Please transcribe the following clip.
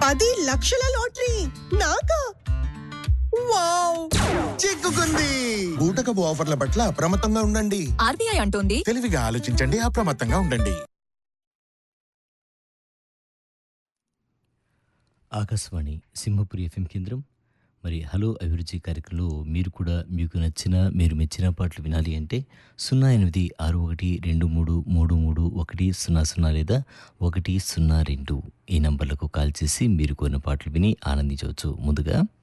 పది లక్షల లాటరీ నాకా వావ్ చిక్కుకుంది బూటకపు ఆఫర్ల పట్ల అప్రమత్తంగా ఉండండి ఆర్బీఐ అంటోంది తెలివిగా ఆలోచించండి అప్రమత్తంగా ఉండండి ఆకాశవాణి సింహపురి ఎఫ్ఎం కేంద్రం మరి హలో అభిరుచి కార్యక్రమంలో మీరు కూడా మీకు నచ్చిన మీరు మెచ్చిన పాటలు వినాలి అంటే సున్నా ఎనిమిది ఆరు ఒకటి రెండు మూడు మూడు మూడు ఒకటి సున్నా సున్నా లేదా ఒకటి సున్నా రెండు ఈ నంబర్లకు కాల్ చేసి మీరు కోరిన పాటలు విని ఆనందించవచ్చు ముందుగా